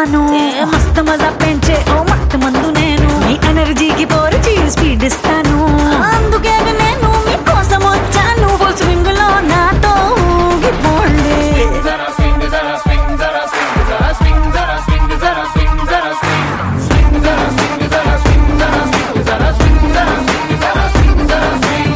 చేస్తాను ఏ మస్తు మజా పెంచే ఓ మత్తు మందు నేను మీ ఎనర్జీకి పోరిచి స్పీడ్ ఇస్తాను అందుకే నేను మీకోసం వచ్చాను ఫుల్ స్వింగ్ లో నాతో ఊగిపోండి Zara swing, zara swing, zara swing, zara swing, zara swing, zara swing, zara swing. Swing, zara swing, zara swing, zara swing, zara swing, zara swing, zara swing, zara swing.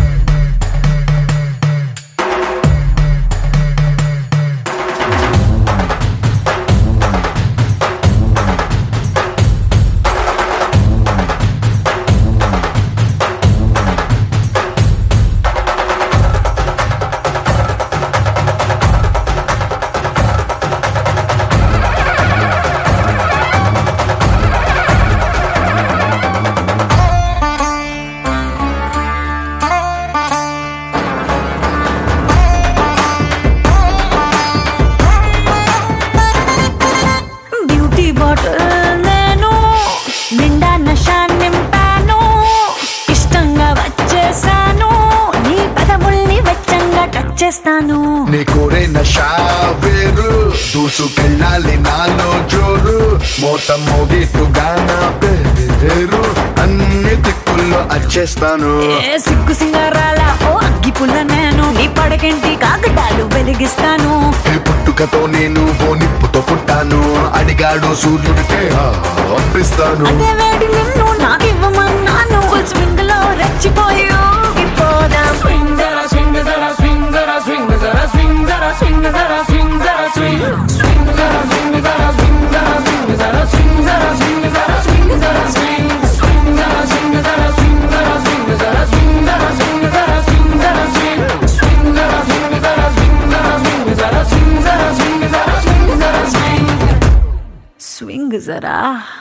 Beauty bottle నేను నిండా నష నింపాను ఇష్టంగా వచ్చేసాను నీ పదముల్ని వెచ్చంగా touch చేస్తాను నీ కోరే నషా వేరు దూసుకెళ్ళాలి నాలో జోరు మోత మోగిట్టుగా నా పేరు అన్ని దిక్కుల్లో అచ్చేస్తాను ఏ సిగ్గు సింగారాల ఓ అగ్గి పుల్ల నేను నీ పడకంటి కాకటాలు వెలిగిస్తాను ఈ పుట్టుకతో నేను ఓ నిప్పుతో పుట్టాను అడిగాడు సూర్యుడికే ఆ, అప్పిస్తాను అదే వేడి నిన్ను నాకివ్వమన్నాను ఫుల్ స్వింగ్ లో రెచ్చిపోయి ఊగిపోదాం Swing, zara swing, zara swing, zara swing, zara swing, zara swing, zara swing, zara swing. Swing, zara swing, zara swing, zara swing, zara swing, zara swing, zara swing, zara swing. Swing, zara swing, zara swing, zara swing, zara swing, zara swing, zara swing, zara swing. Swing, zara swing, zara swing, zara swing, zara swing, zara swing, zara swing, zara swing. Swing జరా